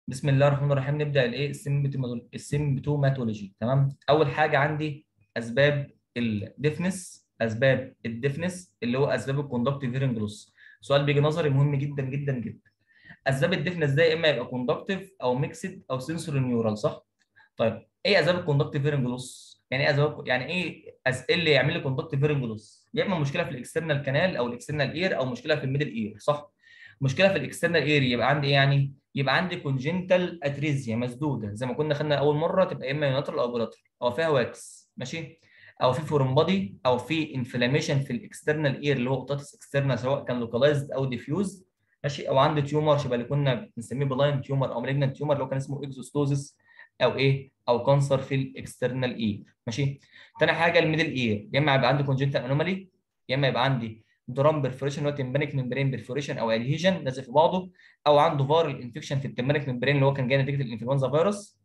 بسم الله الرحمن الرحيم نبدا الايه السيمبتوماتولوجي تمام اول حاجه عندي اسباب الديفنس اسباب الديفنس اللي هو اسباب الكوندكتيف هيرنج لوس سؤال بيجي نظري مهم جدا جدا جدا اسباب الديفنس ده يا اما يبقى كوندكتيف او ميكسد او سنسوري نيورال صح طيب ايه اسباب الكوندكتيف هيرنج لوس يعني ايه اسباب يعني ايه أس... إيه اللي يعمل لي كوندكتيف هيرنج لوس يا اما مشكله في الاكسترنال كانال او الاكسترنال اير او مشكله في الميدل اير صح مشكله في الاكسترنال اير يبقى عندي ايه يعني يبقى عندي كونجنتال اتريزيا مسدوده زي ما كنا خدنا اول مره تبقى اما يوناترال او بولاترال او فيها واكس ماشي او في فورم بادي او في انفلاميشن في الاكسترنال اير اللي هو اوتاتس اكسترنال سواء كان لوكالايزد او ديفيوز ماشي او عندي تيومر شبه اللي كنا بنسميه بلاين تيومر او مالجنت تيومر اللي هو كان اسمه اكزوستوزس او ايه او كانسر في الاكسترنال اير ماشي تاني حاجه الميدل اير يا اما يبقى عندي كونجنتال انومالي يا اما يبقى عندي درام برفوريشن اللي هو تمبانيك ممبرين برفوريشن او ادهيجن لازق في بعضه او عنده فارل انفكشن في التمبانيك ممبرين اللي هو كان جاي نتيجه الانفلونزا فيروس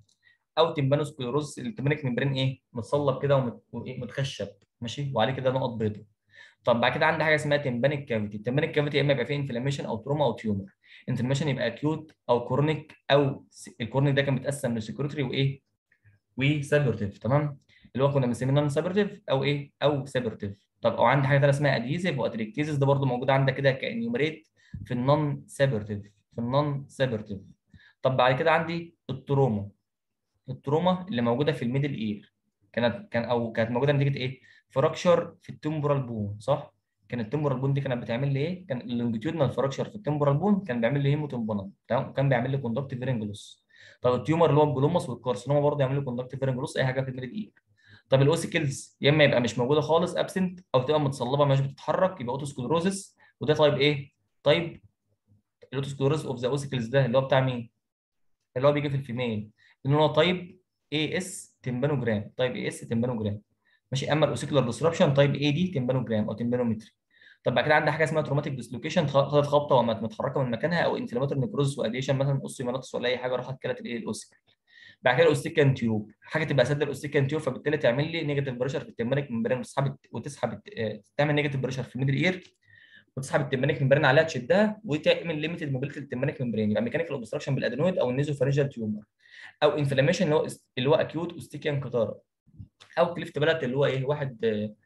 او تمبانوسكليروز التمبانيك ممبرين ايه متصلب كده ومتخشب ماشي وعليه كده نقط بيضاء طب بعد كده عندي حاجه اسمها تمبانيك كافيتي التمبانيك كافيتي يا اما يبقى فيه انفلاميشن او تروما او تيومر انفلاميشن يبقى اكيوت او كرونيك او الكرونيك ده كان متقسم لسكرتري وايه وسابرتيف تمام اللي هو كنا بنسميه نون سابرتيف او ايه او سابرتيف طب او عندي حاجه ثانيه اسمها اديزيف واتريكتيزيس ده برضه موجود عندك كده كانيومريت في النون سابرتيف في النون سابرتيف طب بعد كده عندي التروما التروما اللي موجوده في الميدل اير كانت كان او كانت موجوده نتيجه ايه فراكشر في التمبورال بون صح كان التمبورال بون دي كانت بتعمل لي ايه كان اللونجيتيودنال فراكشر في التمبورال بون كان بيعمل لي هيموتمبونال تمام وكان بيعمل لي كوندكتيف هيرنجلوس طب التيومر اللي هو الجلوماس والكارسينوما برضه يعمل لي كوندكتيف هيرنجلوس اي حاجه في الميدل اير طب الاوسيكلز يا اما يبقى مش موجوده خالص ابسنت او تبقى متصلبه مش بتتحرك يبقى اوتوسكلروزس وده طيب ايه؟ طيب الاوتوسكلروزس اوف ذا اوسيكلز ده اللي هو بتاع مين؟ اللي هو بيجي في الفيميل لان هو طيب اي اس تمبانوجرام طيب اي اس تمبانوجرام ماشي اما الاوسيكولار ديسربشن طيب اي دي تمبانوجرام او تمبانومتري طب بعد كده عندك حاجه اسمها تروماتيك ديسلوكيشن خدت خبطه وقامت متحركه من مكانها او انفلاماتوري نيكروز واديشن مثلا اوسيوميناتس ولا اي حاجه راحت كلت الايه الاوسيكل بعد كده الاوستيكان تيوب حاجه تبقى سد الاوستيكان تيوب فبالتالي تعمل لي نيجاتيف بريشر في التمبانيك ممبرين وتسحب وتسحب تعمل نيجاتيف بريشر في الميدل اير وتسحب التمبانيك ممبرين عليها تشدها وتعمل ليميتد موبيليتي للتمبانيك ممبرين يبقى ميكانيكال اوبستراكشن بالادينويد او النيزوفارينجال تيومر او انفلاميشن اللي هو اللي هو اكيوت اوستيكان كتارا او كليفت بلد اللي هو ايه واحد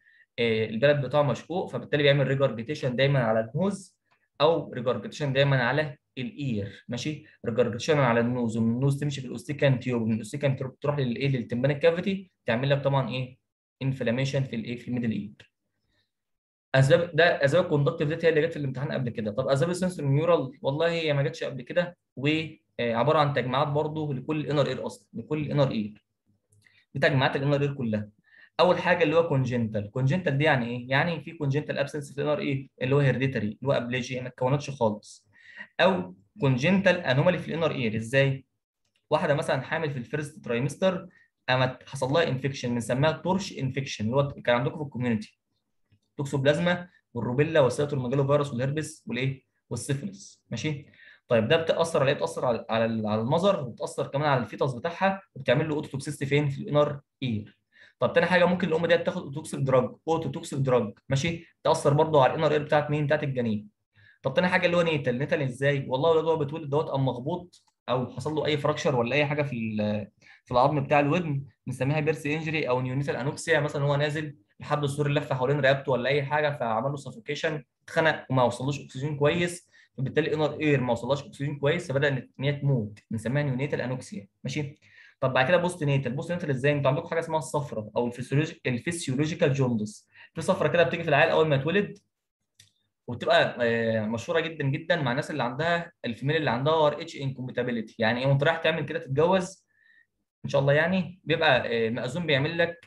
البلد بتاعه مشقوق فبالتالي بيعمل ريجارجيتيشن دايما على النوز او ريجارجيتيشن دايما على الاير ماشي ريجارجيتيشن على النوز ومن النوز تمشي في الاوستيكان تيوب ومن الاوستيكان تيوب تروح للايه للتمبانيك كافيتي تعمل لك طبعا ايه انفلاميشن في الايه في الميدل اير اسباب ده اسباب الكوندكتيف ديت هي اللي جت في الامتحان قبل كده طب اسباب السنسور نيورال والله هي ما جاتش قبل كده وعباره عن تجمعات برضه لكل الانر اير اصلا لكل الانر اير دي تجمعات الانر اير كلها اول حاجه اللي هو كونجنتال كونجنتال دي يعني ايه يعني في كونجنتال ابسنس في الانر ايه اللي هو هيرديتري اللي هو ابليجيا ما اتكونتش خالص او كونجنتال انومالي في الانر اير ازاي واحده مثلا حامل في الفيرست ترايمستر قامت حصل لها انفكشن بنسميها تورش انفكشن اللي هو كان عندكم في الكوميونتي توكسوبلازما والروبيلا والسيتوميجالو فيروس والهربس والايه والسيفلس ماشي طيب ده بتاثر على ايه بتاثر على على على المذر وبتاثر كمان على الفيتس بتاعها وبتعمل له اوتوتوكسيستي فين في الانر اير طب تاني حاجه ممكن الام ديت تاخد اوتوكسيك دراج اوتوتوكسيك دراج ماشي تاثر برضه على الانر اير بتاعت مين بتاعت الجنين طب تاني حاجه اللي هو نيتال نيتال ازاي والله الولد هو بيتولد دوت قام مخبوط او حصل له اي فراكشر ولا اي حاجه في في العظم بتاع الودن بنسميها بيرس انجري او نيونيتال انوكسيا مثلا هو نازل لحد السور اللفه حوالين رقبته ولا اي حاجه فعمل له سفوكيشن اتخنق وما وصلوش اكسجين كويس فبالتالي انر اير ما وصلهاش اكسجين كويس فبدا ان هي تموت بنسميها نيونيتال انوكسيا ماشي طب بعد كده بوست نيتال بوست نيتال ازاي انتوا عندكم حاجه اسمها الصفرة او الفسيولوجيكال جوندس في صفرة كده بتيجي في العيال اول ما يتولد وبتبقى مشهوره جدا جدا مع الناس اللي عندها الفيميل اللي عندها ار اتش انكومباتيبيليتي يعني ايه وانت رايح تعمل كده تتجوز ان شاء الله يعني بيبقى مأذون بيعمل لك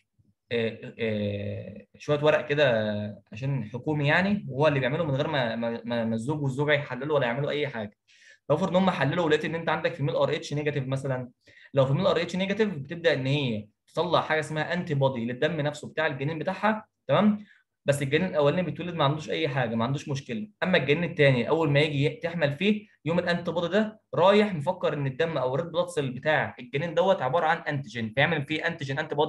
شويه ورق كده عشان حكومي يعني وهو اللي بيعمله من غير ما ما الزوج والزوجه يحللوا ولا يعملوا اي حاجه لو فرض ان هم حللوا ولقيت ان انت عندك فيميل ار اتش نيجاتيف مثلا لو فيميل ار اتش نيجاتيف بتبدا ان هي تطلع حاجه اسمها انتي بودي للدم نفسه بتاع الجنين بتاعها تمام بس الجنين الاولاني بيتولد ما عندوش اي حاجه ما عندوش مشكله اما الجنين الثاني اول ما يجي تحمل فيه يوم الانتي بودي ده رايح مفكر ان الدم او الريد بلاد سيل بتاع الجنين دوت عباره عن انتيجين فيعمل فيه انتيجين انتي بودي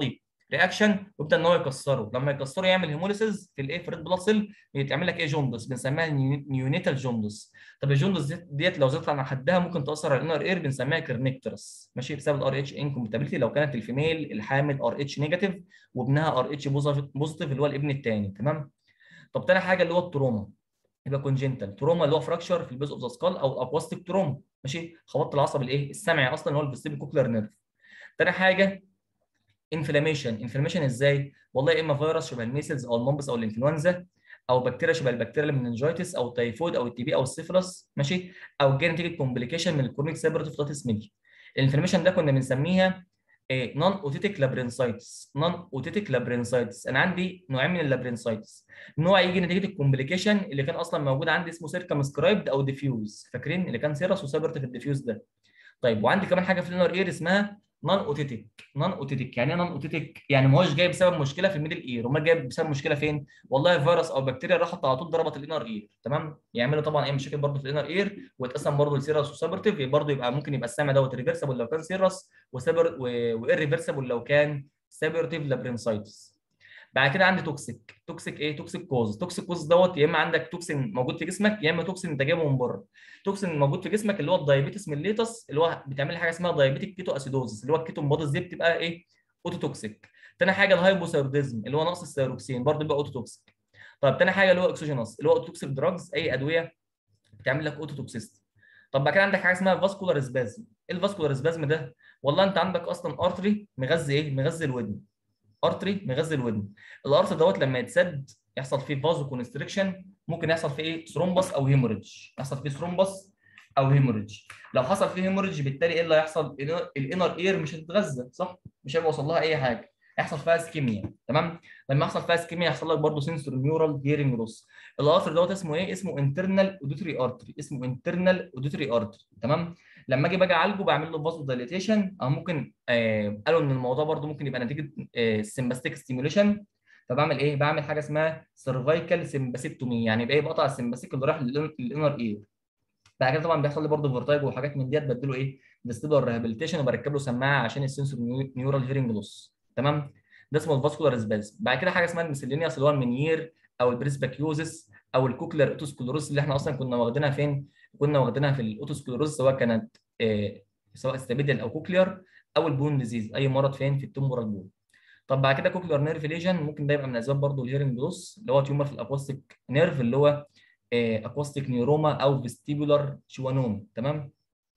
رياكشن ويبدا ان هو يكسره لما يكسره يعمل هيموليسيس في الايه في الريد بلاد سيل يتعمل لك ايه جوندس بنسميها نيونيتال جوندس طب الجوندس ديت, ديت لو زادت عن حدها ممكن تاثر على الانر اير بنسميها كرنيكترس ماشي بسبب الار اتش انكومباتيبيلتي لو كانت الفيميل الحامل ار اتش نيجاتيف وابنها ار اتش بوزيتيف اللي هو الابن الثاني تمام طب تاني حاجه اللي هو التروما يبقى كونجنتال تروما اللي هو فراكشر في البيز اوف ذا سكال او الاكواستيك تروما ماشي خبطت العصب الايه السمعي اصلا اللي هو الفيستيبل كوكلر نيرف تاني حاجه انفلاميشن انفلاميشن ازاي والله يا اما فيروس شبه الميسلز او المومبس او الانفلونزا او بكتيريا شبه البكتيريا المننجايتس او التيفود او التي بي او السيفلس ماشي او جاي نتيجه كومبليكيشن من الكرونيك سيبرتيف تاتس ميدي الانفلاميشن ده كنا بنسميها نون اوتيتيك لابرينسايتس نون اوتيتيك لابرينسايتس انا عندي نوعين من اللابرينسايتس نوع يجي نتيجه الكومبليكيشن اللي كان اصلا موجود عندي اسمه سيركمسكرايبد او ديفيوز فاكرين اللي كان سيرس وسيبرتيف الديفيوز ده طيب وعندي كمان حاجه في الانر اير اسمها نون اوتيتيك نون اوتيتيك يعني ايه نون اوتيتيك يعني ما هوش جاي بسبب مشكله في الميدل اير امال جاي بسبب مشكله فين والله فيروس او بكتيريا راحت على طول ضربت الانر اير تمام يعملوا طبعا اي مشاكل برضه في الانر اير ويتقسم برضه لسيرس وسبرتيف برضه يبقى ممكن يبقى السامع دوت ريفرسبل لو كان سيرس وسبر وايرفيرسبل لو كان سابرتيف لابرينسايتس بعد كده عندي توكسيك توكسيك ايه توكسيك كوز توكسيك كوز دوت يا اما عندك توكسين موجود في جسمك يا اما توكسين انت جايبه من بره توكسين موجود في جسمك اللي هو الدايابيتس ميليتس اللي هو بتعمل لي حاجه اسمها دايابيتيك كيتو اسيدوزس اللي هو الكيتون بوديز دي بتبقى ايه اوتو توكسيك تاني حاجه الهايبوثايروديزم اللي هو نقص الثيروكسين برضه بيبقى اوتو توكسيك طب تاني حاجه اللي هو اكسوجينوس اللي هو اوتو توكسيك دراجز اي ادويه بتعمل لك اوتو توكسيستي طب بعد كده عندك حاجه اسمها فاسكولار سبازم ايه الفاسكولار سبازم ده والله انت عندك اصلا ارتري مغذي ايه مغذي الودن ارتري مغذي الودن الارتري دوت لما يتسد يحصل فيه فازو كونستريكشن ممكن يحصل فيه ايه ثرومبس او هيموريدج يحصل فيه ثرومبس او هيموريدج لو حصل فيه هيموريدج بالتالي ايه اللي هيحصل الانر اير مش هتتغذى صح مش هيبقى وصل لها اي حاجه يحصل فيها اسكيميا تمام لما يحصل فيها اسكيميا يحصل لك برضه سنسور نيورال هيرنج لوس الارتري دوت اسمه ايه اسمه انترنال اوديتوري ارتري اسمه انترنال اوديتوري ارتري تمام لما اجي باجي اعالجه بعمل له فازو دايليتيشن او ممكن آه قالوا ان الموضوع برضه ممكن يبقى نتيجه آه سمباستيك ستيميوليشن فبعمل ايه؟ بعمل حاجه اسمها سيرفايكال سمباسيكتومي يعني يبقى ايه بقطع السمباسيك اللي رايح للانر اير بعد كده طبعا بيحصل لي برضه فيرتايج وحاجات من ديت بديله ايه؟ فيستيبولار ريهابيليتيشن وبركب له سماعه عشان السنسور نيورال هيرنج لوس تمام؟ ده اسمه الفاسكولار سباز بعد كده حاجه اسمها الميسلينياس اللي هو المنيير او البريسباكيوزس او الكوكلر اوتوسكلوروس اللي احنا اصلا كنا واخدينها فين؟ كنا واخدينها في الاوتوسكلوروس سواء كانت آه سواء استابيديال او كوكلير او البون ديزيز اي مرض فين في التومورال بون طب بعد كده كوكلير نيرف ليجن ممكن ده يبقى من اسباب برضه الهيرنج لوس اللي هو تيومر في الاكواستيك نيرف اللي هو اكواستيك نيوروما او فيستيبولار شوانوم تمام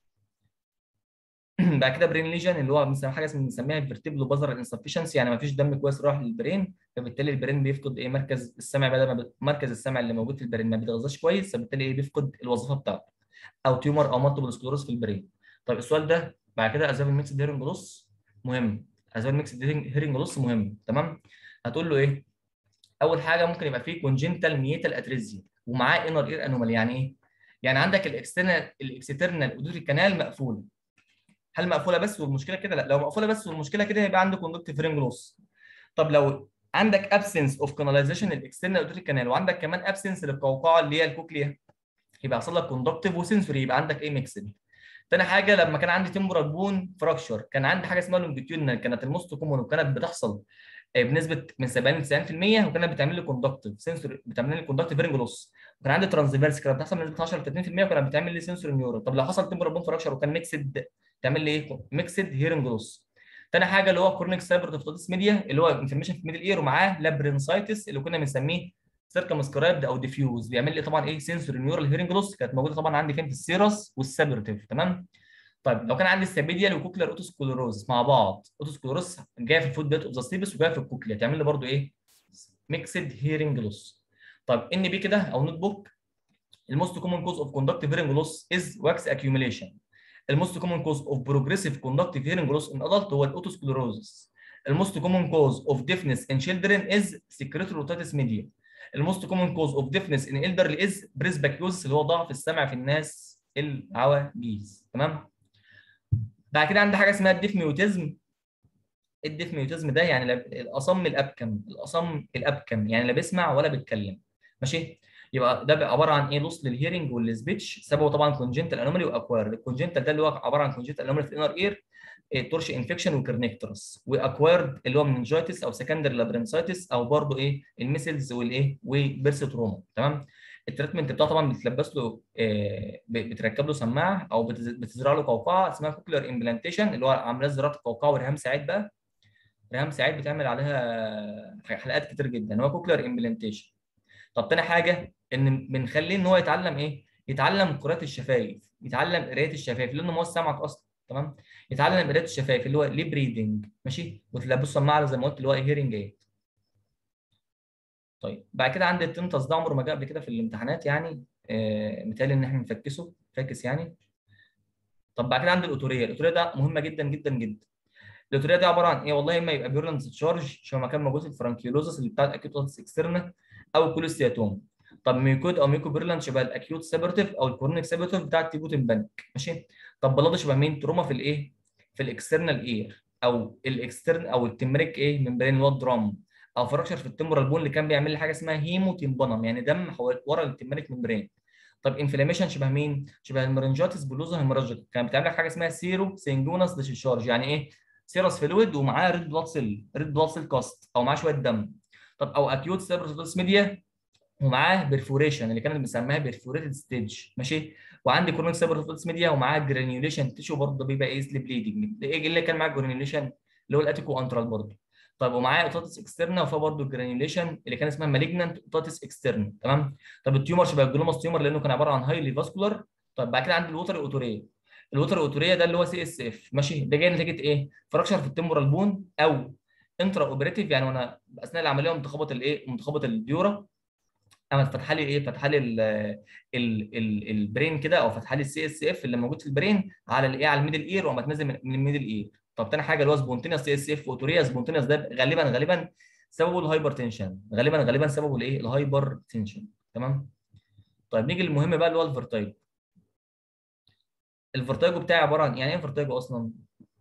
بعد كده برين ليجن اللي هو بنسميها حاجه بنسميها الفيرتيبلو بازر انسفشنسي يعني ما فيش دم كويس رايح للبرين فبالتالي البرين بيفقد ايه مركز السمع بدل ما مركز السمع اللي موجود في البرين ما بيتغذاش كويس فبالتالي ايه بيفقد الوظيفه بتاعته او تيومر او مالتيبل سكلوروس في البرين طيب السؤال ده بعد كده اسباب الميكس هيرنج لوس مهم اسباب الميكس هيرنج لوس مهم تمام هتقول له ايه اول حاجه ممكن يبقى فيه كونجنتال ميتال اتريزيا ومعاه انر اير انومال يعني ايه يعني عندك الاكسترنال الاكسترنال اودوري كانال مقفوله هل مقفوله بس والمشكله كده لا لو مقفوله بس والمشكله كده يبقى عندك كوندكتيف هيرنج لوس طب لو عندك ابسنس اوف كاناليزيشن الاكسترنال اودوري كانال وعندك كمان ابسنس للقوقعه اللي هي الكوكليا يبقى يحصل لك كوندكتيف وسنسوري يبقى عندك ايه ميكسد تاني حاجه لما كان عندي تمبرال بون فراكشر كان عندي حاجه اسمها لونجيتيودنال كانت الموست كومون وكانت بتحصل بنسبه من 70 ل 90% وكانت بتعمل لي كوندكتيف سنسور بتعمل لي كوندكتيف هيرنج لوس وكان عندي ترانسفيرس كانت بتحصل بنسبه 10 ل 30% وكانت بتعمل لي سنسور نيورال طب لو حصل تمبرال بون فراكشر وكان ميكسد تعمل لي ايه ميكسد هيرنج لوس تاني حاجه اللي هو كورنيك سايبرتوفوتس ميديا اللي هو انفلاميشن في الميدل اير ومعاه لابرينسايتس اللي كنا بنسميه سيركمسكرايبد او ديفيوز بيعمل لي طبعا ايه سنسور نيورال هيرنج لوس كانت موجوده طبعا عندي فين في السيرس والسابرتيف تمام طيب لو كان عندي السابيديال وكوكلر اوتوسكلوروز مع بعض اوتوسكلوروز جايه في الفوت بيت اوف ذا ستيبس وجايه في الكوكليا تعمل لي برضو ايه ميكسد هيرنج لوس طيب ان بي كده او نوت بوك الموست كومن كوز اوف كوندكتيف هيرنج لوس از واكس اكيوميليشن الموست كومن كوز اوف بروجريسيف كوندكتيف هيرنج لوس ان ادلت هو الاوتوسكلوروزس الموست كومن كوز اوف ديفنس ان children از سكريتوري اوتيتس ميديا الموست كومن كوز اوف ديفنس ان elderly از بريسباكيوزس اللي هو ضعف السمع في الناس العواجيز تمام بعد كده عندي حاجه اسمها الديفميوتيزم الديفميوتيزم ده يعني الاصم الابكم الاصم الابكم يعني لا بيسمع ولا بيتكلم ماشي يبقى ده عباره عن ايه لوس للهيرنج والسبيتش سببه طبعا كونجنتال انومالي واكوار الكونجنتال ده اللي هو عباره عن كونجنتال انومالي في الانر اير تورش انفكشن وكرنيكترس واكويرد اللي هو مننجايتس او سكندري لابرنسايتس او برضه ايه الميسلز والايه وبيرس تروما تمام التريتمنت بتاعه طبعا بتلبس له آه بتركب له سماعه او بتزرع له قوقعه اسمها كوكلر امبلانتيشن اللي هو عمليه زراعه القوقعه ورهام ساعات بقى رهام ساعات بتعمل عليها حلقات كتير جدا هو كوكلر امبلانتيشن طب تاني حاجه ان بنخليه ان هو يتعلم ايه؟ يتعلم قراءه الشفايف يتعلم قرايه الشفايف لانه ما هو سامعك اصلا تمام يتعلم قرايه الشفايف اللي هو ليب ريدنج ماشي وتلبسه سماعه زي ما قلت اللي هو هيرنج ايد طيب بعد كده عندي التنتس ده عمره ما جه قبل كده في الامتحانات يعني آه متهيألي ان احنا نفكسه فاكس يعني طب بعد كده عندي الاوتوريه الاوتوريه ده مهمه جدا جدا جدا الاوتوريه دي عباره عن ايه والله اما يبقى بيورلانس تشارج شبه ما كان موجود في الفرانكيولوزس اللي بتاعت اكيوت اكسترنا او كوليستياتوم طب ميكود او ميكو بيرلانس شبه الاكيوت سيبرتيف او الكورونيك سيبرتيف بتاع التيبوتين بانك ماشي طب بلاده شبه مين تروما في الايه في الاكسترنال اير او الاكسترن او التمريك ايه ممبرين اللي هو الدرام او فراكشر في التمبرال بون اللي كان بيعمل لي حاجه اسمها هيمو تيمبونم يعني دم حوالي ورا التمريك ممبرين طب انفلاميشن شبه مين؟ شبه المرنجاتس بلوزا هيموراجيك كان بتعمل لك حاجه اسمها سيرو سينجونس ديشارج يعني ايه؟ سيروس فلويد ومعاه ريد بلاد سيل ريد بلاد سيل كاست او معاه شويه دم طب او اكيوت سيبروس ميديا ومعاه بيرفوريشن اللي كانت بنسميها بيرفوريتد ستيج ماشي وعندي كرونيك سيبروس ميديا ومعاه جرانيوليشن تيشو برضه بيبقى ايزلي بليدنج ايه اللي كان معاه جرانيوليشن اللي هو الاتيكو انترال برضه طيب ومعاه اوتاتس اكسترنا وفيها برضه الجرانيوليشن اللي كان اسمها مالجنانت اوتاتس اكسترنا تمام طب التيومر شبه الجلوماس تيومر لانه كان عباره عن هايلي فاسكولار طيب بعد كده عندي الوتر اوتوريه الوتر اوتوريه ده اللي هو سي اس اف ماشي ده جاي نتيجه ايه؟ فراكشر في التمبرال بون او انترا اوبريتيف يعني وانا اثناء العمليه قمت خبط الايه؟ قمت خبط الديورا قامت فاتحه لي ايه؟ فاتحه لي البرين كده او فاتحه لي السي اس اف اللي موجود في البرين على الايه؟ على الميدل اير وقامت نازل من الميدل اير طب تاني حاجه اللي هو سبونتينيوس سي اس اف اوتوريا سبونتينيوس ده غالبا غالبا سببه الهايبر تنشن غالبا غالبا سببه الايه؟ الهايبر تنشن تمام؟ طيب نيجي للمهم بقى اللي هو الفرتايجو الفرتايجو بتاعي عباره عن يعني ايه فرتايجو اصلا؟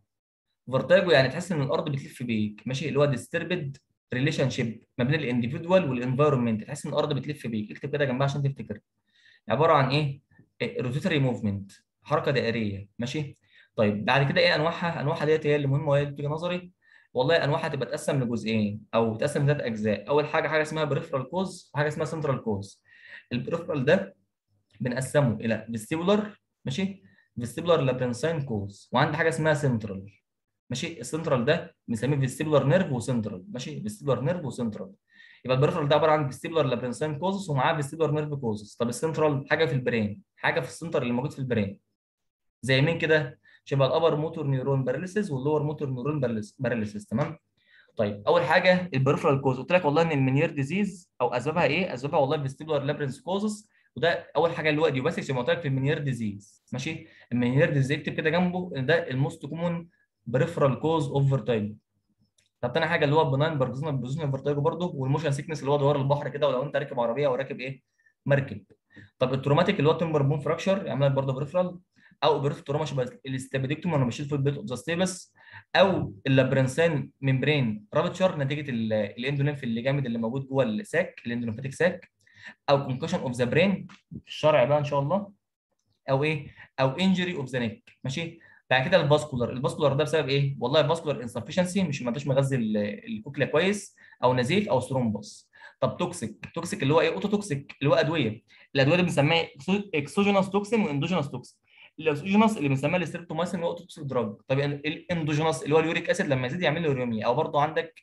فيرتاجو يعني تحس ان الارض بتلف بيك ماشي اللي هو ديستربد ريليشن شيب ما بين الانديفيدوال والانفايرمنت تحس ان الارض بتلف بيك اكتب كده جنبها عشان تفتكر عباره عن ايه روتيتري موفمنت حركه دائريه ماشي طيب بعد كده ايه انواعها انواعها ديت هي اللي مهمه وهي اللي بتيجي نظري والله انواعها تبقى تقسم لجزئين او تقسم لثلاث اجزاء اول حاجه حاجه اسمها بريفرال كوز وحاجه اسمها سنترال كوز البريفرال ده بنقسمه الى فيستيبولار ماشي فيستيبولار لابرنساين كوز وعندي حاجه اسمها سنترال ماشي السنترال ده بنسميه فيستيبولار نيرف وسنترال ماشي فيستيبولار نيرف وسنترال يبقى البريفرال ده عباره عن فيستيبولار لابرنساين كوزس ومعاه فيستيبولار نيرف كوزس طب السنترال حاجه في البرين حاجه في السنتر اللي موجود في البرين زي مين كده شبه الابر موتور نيورون باراليسيس واللور موتور نيورون باراليسيس تمام طيب اول حاجه البريفرال كوز قلت لك والله ان المنير ديزيز او اسبابها ايه اسبابها والله فيستيبولار لابرنس كوزس وده اول حاجه اللي هو ديوباسيك زي ما قلت لك في المنير ديزيز ماشي المنير ديزيز اكتب كده جنبه ان ده الموست كومون بريفرال كوز اوف فيرتايجو طب تاني حاجه اللي هو بناين باركنسون بوزيشن فيرتايجو برضه والموشن سيكنس اللي هو دوار البحر كده ولو انت راكب عربيه او راكب ايه مركب طب التروماتيك اللي هو تمبر بون فراكشر يعمل لك برضه بريفرال او بريف تروما شبه الاستابيدكتوم وانا بشيل في البيت اوف ذا ستيبس او اللابرنسان ممبرين رابتشر نتيجه الاندولينف اللي جامد اللي موجود جوه الساك الاندوليمفاتيك ساك او كونكشن اوف ذا برين في الشرع بقى ان شاء الله او ايه او انجري اوف ذا نيك ماشي بعد كده الفاسكولار الفاسكولار ده بسبب ايه والله الفاسكولار انسفشنسي مش ما انتش مغذي الكوكليا كويس او نزيف او ثرومبوس طب توكسيك توكسيك اللي هو ايه اوتو توكسيك اللي هو ادويه الادويه اللي بنسميها اكسوجينوس توكسين واندوجينوس توكسين الاكسوجينوس اللي بنسميها الستريبتومايسين اللي هو توكسيك دراج طب الاندوجينوس اللي هو اليوريك اسيد لما يزيد يعمل له يوريميا او برضه عندك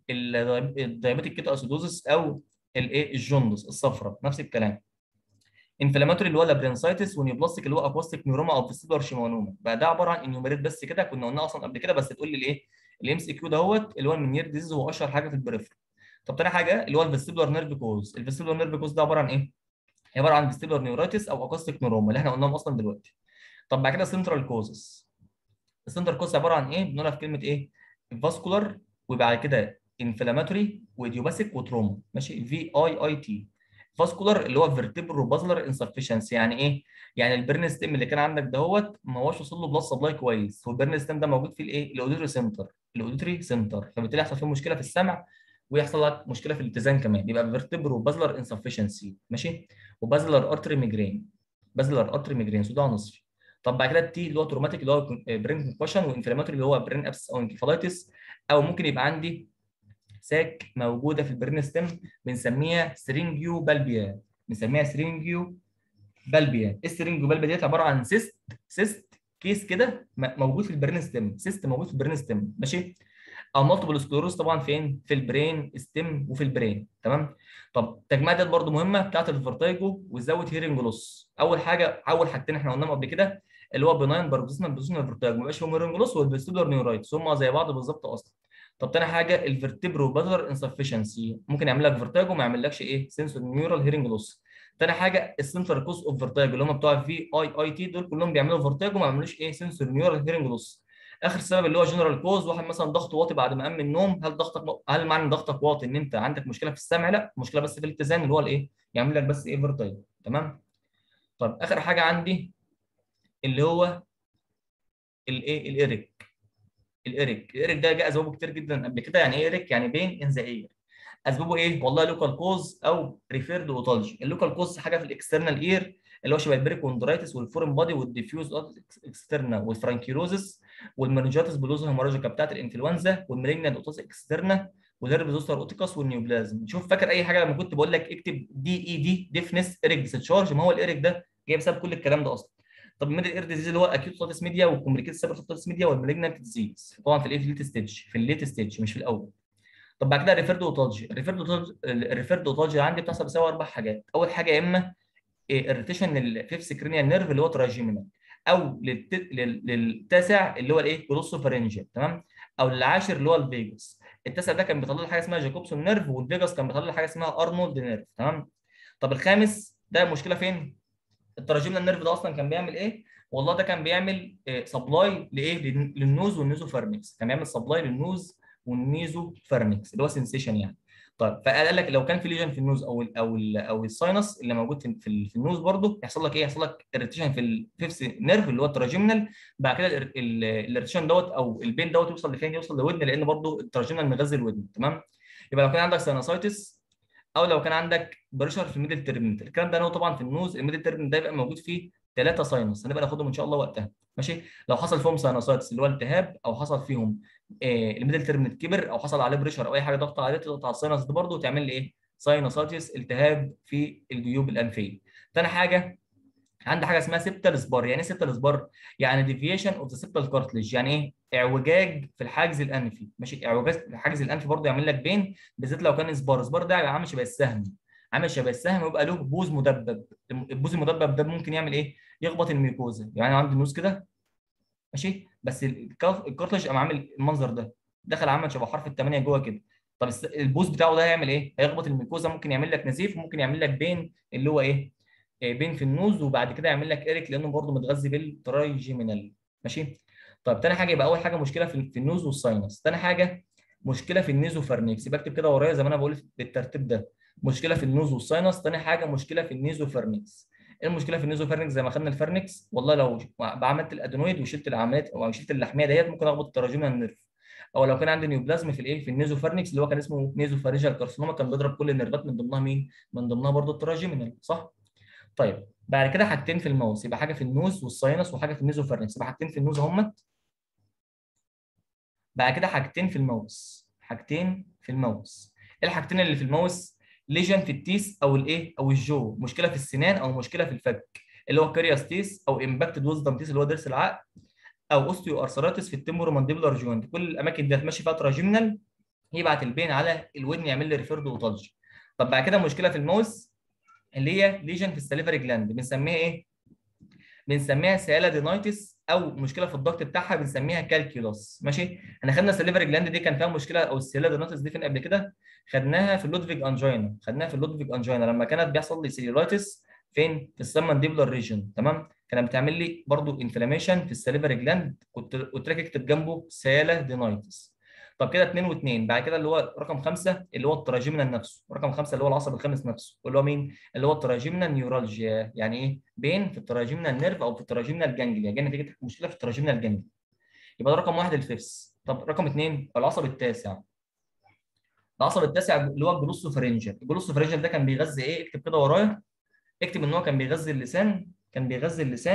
الدايابيتيك كيتو اسيدوزس او الايه الجوندس الصفراء نفس الكلام انفلاماتوري اللي هو لابرنسايتس ونيوبلاستيك اللي هو اكواستيك نيوروما او فيستيبولار شيمانوما بقى ده عباره عن انيوميريت بس كده كنا قلناه اصلا قبل كده بس تقول لي الايه الام سي كيو دهوت اللي هو المنير ديزيز هو اشهر حاجه في البريفر طب تاني حاجه اللي هو الفيستيبولار نيرف كوز الفيستيبولار نيرف كوز ده عباره عن ايه عباره عن فيستيبولار نيورايتس او اكواستيك نيوروما اللي احنا قلناهم اصلا دلوقتي طب بعد كده سنترال كوزز السنترال كوز عباره عن ايه بنقولها في كلمه ايه فاسكولار وبعد كده انفلاماتوري وايديوباثيك وتروما ماشي في اي اي تي فاسكولار اللي هو فيرتبرو بازلر انسفشنسي يعني ايه؟ يعني البرن ستيم اللي كان عندك دهوت ما هوش وصل له بلس سبلاي كويس والبرن ستيم ده موجود فيه الايه؟ الاوديتري سنتر الاوديتري سنتر فبالتالي يحصل فيه مشكله في السمع ويحصل لك مشكله في الاتزان كمان يبقى فيرتبرو بازلر انسفشنسي ماشي؟ وبازلر ارتري ميجرين بازلر ارتري ميجرين صداع نصفي طب بعد كده التي اللي هو تروماتيك اللي هو برين كونكشن وانفلاماتوري اللي هو برين ابس او انكفالايتس او ممكن يبقى عندي ساك موجوده في البرين ستيم بنسميها سرينجيو بالبيا بنسميها سرينجيو بالبيا السرينجيو بالبيا ديت عباره عن سيست سيست كيس كده موجود في البرين ستيم سيست موجود في البرين ستيم ماشي او مالتيبل سكلوروز طبعا فين في البرين ستيم وفي البرين تمام طب التجميع ديت برده مهمه بتاعت الفرتايجو وزود هيرنج لوس اول حاجه اول حاجتين احنا قلناهم قبل كده اللي هو بناين باربوزيشنال بوزيشنال فيرتايجو ما بيبقاش فيهم هيرنج لوس والفيستيبولار نيورايتس هم زي بعض بالظبط اصلا طب تاني حاجه الفرتبرو باتر انسفشنسي ممكن يعمل لك فيرتاجو ما يعملكش ايه سنسور نيورال هيرنج لوس تاني حاجه السنترال كوز اوف فيرتاجو اللي هم بتوع في اي اي تي دول كلهم بيعملوا فيرتاجو ما يعملوش ايه سنسور نيورال هيرنج لوس اخر سبب اللي هو جنرال كوز واحد مثلا ضغطه واطي بعد ما قام من النوم هل ضغطك هل معنى ضغطك واطي ان انت عندك مشكله في السمع لا مشكله بس في الاتزان اللي هو الايه يعمل لك بس ايه فيرتاجو تمام طب اخر حاجه عندي اللي هو الايه الايريك الايريك الايريك ده جاء اسبابه كتير جدا قبل كده يعني ايه ايريك يعني بين ان ذا اير اسبابه ايه والله لوكال كوز او ريفيرد اوتالجي اللوكال كوز حاجه في الاكسترنال اير اللي هو شبه البريكوندرايتس والفورين بادي والديفيوز اكسترنا والفرانكيروزس والمنجاتس بلوزا هيموراجيكا بتاعت الانفلونزا والمالجنانت اوتوس اكسترنا والهرب زوستر اوتيكاس والنيوبلازم شوف فاكر اي حاجه لما كنت بقول لك اكتب دي اي دي ديفنس ايريك ديسشارج ما هو الايريك ده جاي بسبب كل الكلام ده اصلا طب الميدل اير ديزيز اللي هو اكيوت اوتوس ميديا والكومبليكيت سيبر اوتوس ميديا والمالجنانت ديزيز طبعا في الايه في الليت ستيج في الليت ستيج مش في الاول طب بعد كده الريفيرد اوتولوجي الريفيرد اوتولوجي الريفيرد اوتولوجي عندي بتحصل بسبب اربع حاجات اول حاجه يا اما اريتيشن للفيفث كرينيال نيرف اللي هو تراجيمينال او للت... للتاسع اللي هو الايه جلوسوفارنجيال تمام او للعاشر اللي هو الفيجاس التاسع ده كان بيطلع لي حاجه اسمها جاكوبسون نيرف والفيجاس كان بيطلع لي حاجه اسمها ارنولد نيرف تمام طب الخامس ده المشكله فين التراجيمينال نيرف ده اصلا كان بيعمل ايه والله ده كان بيعمل سبلاي لايه للنوز والنيزو فارنكس كان بيعمل سبلاي للنوز والنيزو فارنكس اللي هو سنسيشن يعني طيب فقال لك لو كان في ليجن في النوز او ال او ال او الساينس اللي موجود في, في, في النوز برضه يحصل لك ايه يحصل لك اريتيشن في الفيفث نيرف اللي هو التراجيمنال بعد كده الاريتيشن دوت او البين دوت يوصل لفين يوصل لودن لان برضه التراجيمنال مغذي الودن تمام يبقى لو كان عندك ساينسايتس او لو كان عندك بريشر في الميدل تيرمنت الكلام ده انا طبعا في النوز الميدل تيرمنت ده يبقى موجود فيه ثلاثه ساينس هنبقى ناخدهم ان شاء الله وقتها ماشي لو حصل فيهم ساينسايتس اللي هو التهاب او حصل فيهم آه الميدل تيرمنت كبر او حصل عليه بريشر او اي حاجه ضغط عليه تضغط على الساينس ده برضه وتعمل لي ايه ساينسايتس التهاب في الجيوب الانفيه ثاني حاجه عندي حاجه اسمها سيبتال سبار يعني ايه سيبتال سبار يعني ديفيشن اوف ذا سيبتال كارتليج يعني ايه اعوجاج في الحاجز الانفي ماشي اعوجاج في الحاجز الانفي برضه يعمل لك بين بالذات لو كان سبار سبار ده عامل شبه السهم عامل شبه السهم ويبقى له بوز مدبب البوز المدبب ده ممكن يعمل ايه يخبط الميكوزا يعني عندي النوز كده ماشي بس الكارتلج قام عامل المنظر ده دخل عمل شبه حرف الثمانيه جوه كده طب البوز بتاعه ده هيعمل ايه هيخبط الميكوزا ممكن يعمل لك نزيف وممكن يعمل لك بين اللي هو ايه بين في النوز وبعد كده يعمل لك ايريك لانه برضه متغذي بالترايجيمينال ماشي طب تاني حاجه يبقى اول حاجه مشكله في النوز والساينس تاني حاجه مشكله في النيزو فارنكس بكتب كده ورايا زي ما انا بقول بالترتيب ده مشكله في النوز والساينس تاني حاجه مشكله في النيزو فارنكس ايه المشكله في النيزو فارنكس زي ما خدنا الفارنكس والله لو عملت الادينويد وشلت العمليات او شلت اللحميه ديت ممكن اخبط التراجيمينال نيرف او لو كان عندي نيوبلازم في الايه في النيزو فارنكس اللي هو كان اسمه نيزو فارنجال كارسينوما كان بيضرب كل النيرفات من ضمنها مين من ضمنها برضه التراجيمينال صح طيب بعد كده حاجتين في الماوس يبقى حاجه في النوز والساينس وحاجه في النيزو فارنكس يبقى حاجتين في النوز اهمت بعد كده حاجتين في الماوس حاجتين في الماوس ايه الحاجتين اللي في الماوس ليجن في التيس او الايه او الجو مشكله في السنان او مشكله في الفك اللي هو كارياستيس او امباكتد ويزدم تيس اللي هو ضرس العقل او اوستيو ارثرايتس في التمبرو مانديبولار جوينت كل الاماكن دي هتمشي فيها تراجيمنال يبعت البين على الودن يعمل لي ريفيرد اوتالجي طب بعد كده مشكله في الماوس اللي هي ليجن في السليفري جلاند بنسميها ايه بنسميها سيالادينايتس او مشكله في الضغط بتاعها بنسميها كالكيولوس ماشي احنا خدنا السليفري جلاند دي كان فيها مشكله او السيالادينايتس دي فين قبل كده خدناها في اللودفيج انجينا خدناها في اللودفيج انجينا لما كانت بيحصل لي سيلولايتس فين في السمنديبولار ريجن تمام كانت بتعمل لي برضو انفلاميشن في السليفري جلاند كنت قلت لك اكتب جنبه سيالادينايتس طب كده 2 و2 بعد كده اللي هو رقم 5 اللي هو التراجيمنال نفسه رقم 5 اللي هو العصب الخامس نفسه اللي هو مين اللي هو التراجيمنال نيورالجيا يعني ايه بين في التراجيمنال نيرف او في التراجيمنال جانجليا جاي نتيجه مشكله في التراجيمنال جانجليا يبقى ده رقم واحد الفيفس طب رقم 2 العصب التاسع العصب التاسع اللي هو الجلوسوفرنجل الجلوسوفرنجل ده كان بيغذي ايه اكتب كده ورايا اكتب ان هو كان بيغذي اللسان كان بيغذي اللسان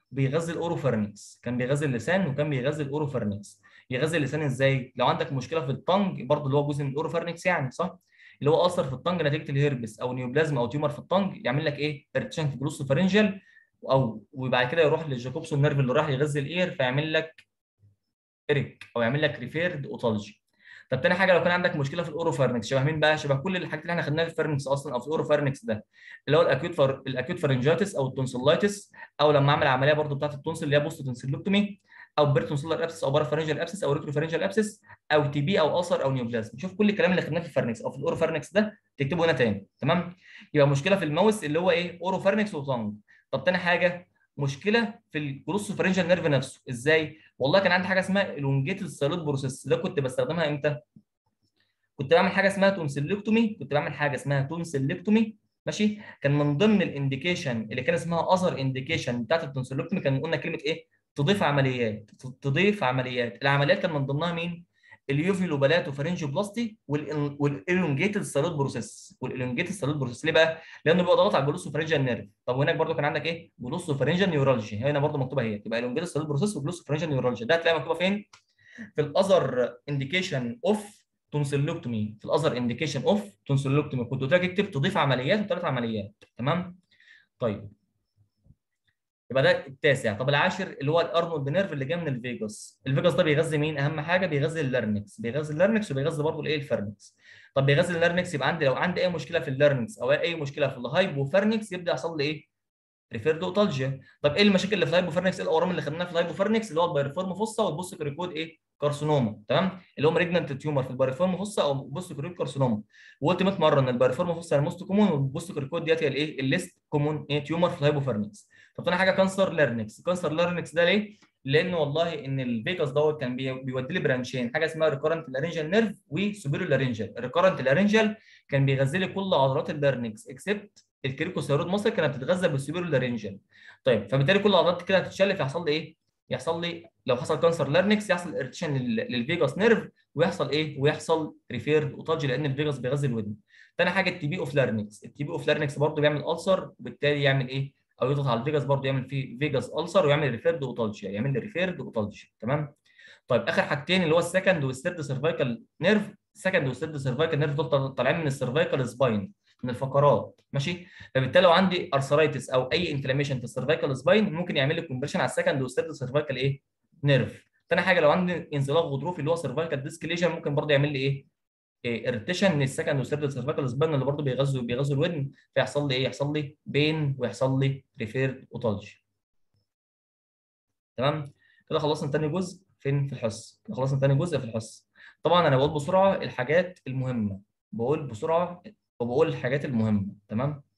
بيغذي الاوروفارنكس كان بيغذي اللسان وكان بيغذي الاوروفارنكس يغذي اللسان ازاي لو عندك مشكله في الطنج برضه اللي هو جزء من الاوروفارنكس يعني صح اللي هو اثر في الطنج نتيجه الهيربس او نيوبلازم او تيومر في الطنج يعمل لك ايه ارتشن في جلوس فرنجل او وبعد كده يروح للجاكوبسون نيرف اللي راح يغذي الاير فيعمل لك اريك او يعمل لك ريفيرد اوتولجي طب تاني حاجه لو كان عندك مشكله في الاوروفارنكس شبه مين بقى شبه كل الحاجات اللي احنا خدناها في الفارنكس اصلا او في الاوروفارنكس ده اللي هو الاكيوت فر... الاكيوت فارنجايتس او التونسيلايتس او لما اعمل عمليه برضو بتاعت التونسل اللي هي بوست تونسيلوكتومي او بيرتونسيلر ابسس او بارافارنجال ابسس او ريتروفارنجال ابسس او تي بي او اثر او نيوبلازم شوف كل الكلام اللي خدناه في الفارنكس او في الاوروفارنكس ده تكتبه هنا تاني تمام يبقى مشكله في الماوس اللي هو ايه اوروفارنكس وطنج طب تاني حاجه مشكله في الجلوسوفارنجال نيرف نفسه ازاي والله كان عندي حاجه اسمها الونجيتد سالوت بروسيس ده كنت بستخدمها امتى كنت بعمل حاجه اسمها تونسيلكتومي كنت بعمل حاجه اسمها تونسيلكتومي ماشي كان من ضمن الانديكيشن اللي كان اسمها اذر انديكيشن بتاعت التونسيلكتومي كان قلنا كلمه ايه تضيف عمليات تضيف عمليات العمليات كان من ضمنها مين اليوفيلوبالات وفارنجيوبلاستي والالونجيتد سالوت بروسيس والالونجيتد سالوت بروسيس ليه بقى؟ لانه بيبقى ضغط على الجلوسوفارنجال نيرف طب وهناك برضو كان عندك ايه؟ جلوسوفارنجال نيورالجي هنا برضو مكتوبه هي تبقى الونجيتد سالوت بروسيس وجلوسوفارنجال نيورالجي ده هتلاقيها مكتوبه فين؟ في الاذر انديكيشن اوف تونسيلوكتومي في الاذر انديكيشن اوف تونسيلوكتومي كنت قلت لك اكتب تضيف عمليات وثلاث عمليات تمام؟ طيب يبقى ده التاسع طب العاشر اللي هو الارنولد نيرف اللي جاي من الفيجاس الفيجاس ده بيغذي مين اهم حاجه بيغذي اللارنكس بيغذي اللارنكس وبيغذي برضه الايه الفرنكس طب بيغذي اللارنكس يبقى عندي لو عندي اي مشكله في اللارنكس او اي مشكله في الهايبوفرنكس يبدا يحصل لي ايه ريفيرد اوتالجيا طب ايه المشاكل اللي في الهايبوفرنكس ايه الاورام اللي خدناها في الهايبوفرنكس اللي هو البايرفورم فوسا والبوست كريكود ايه كارسينوما تمام اللي هو ريجنانت تيومر في البايرفورم فوسا او بوست كريكود كارسينوما وقلت 100 مره ان البايرفورم فوسا الموست كومون والبوست كريكود ديت هي الايه الليست كومون ايه تيومر في الهايبوفرنكس طب تاني حاجه كانسر لارنكس كانسر لارنكس ده ليه لان والله ان الفيجاس دوت كان بيودي لي برانشين حاجه اسمها ريكورنت لارنجال نيرف وسوبيريور لارنجال الريكورنت لارنجال كان بيغذي لي كل عضلات اللارنكس اكسبت الكريكوثيرويد مصر كانت بتتغذى بالسوبيريور لارنجال طيب فبالتالي كل العضلات كده هتتشل فيحصل لي ايه يحصل لي لو حصل كانسر لارنكس يحصل ارتيشن للفيجاس نيرف ويحصل ايه ويحصل ريفيرد اوتالجي لان الفيجاس بيغذي الودن تاني حاجه التي بي اوف لارنكس التي بي اوف لارنكس برضه بيعمل السر وبالتالي يعمل ايه او يضغط على الفيجاس برضه يعمل فيه فيجاس السر ويعمل ريفيرد اوتالجيا يعمل لي ريفيرد اوتالجيا تمام طيب اخر حاجتين اللي هو السكند والثيرد سيرفايكال نيرف السكند والثيرد سيرفايكال نيرف دول طالعين من السيرفايكال سباين من الفقرات ماشي فبالتالي لو عندي ارثرايتس او اي انفلاميشن في السيرفايكال سباين ممكن يعمل لي كومبريشن على السكند والثيرد سيرفايكال ايه نيرف تاني حاجه لو عندي انزلاق غضروفي اللي هو سيرفايكال ديسكليجن ممكن برضه يعمل لي ايه ارتيشن من السكند والثيرد سيرفايكال سباين اللي برضه بيغذوا بيغذوا الودن فيحصل لي ايه يحصل لي بين ويحصل لي ريفيرد اوتالجي تمام كده خلصنا تاني جزء فين في الحصه كده خلصنا تاني جزء في الحصه طبعا انا بقول بسرعه الحاجات المهمه بقول بسرعه وبقول الحاجات المهمه تمام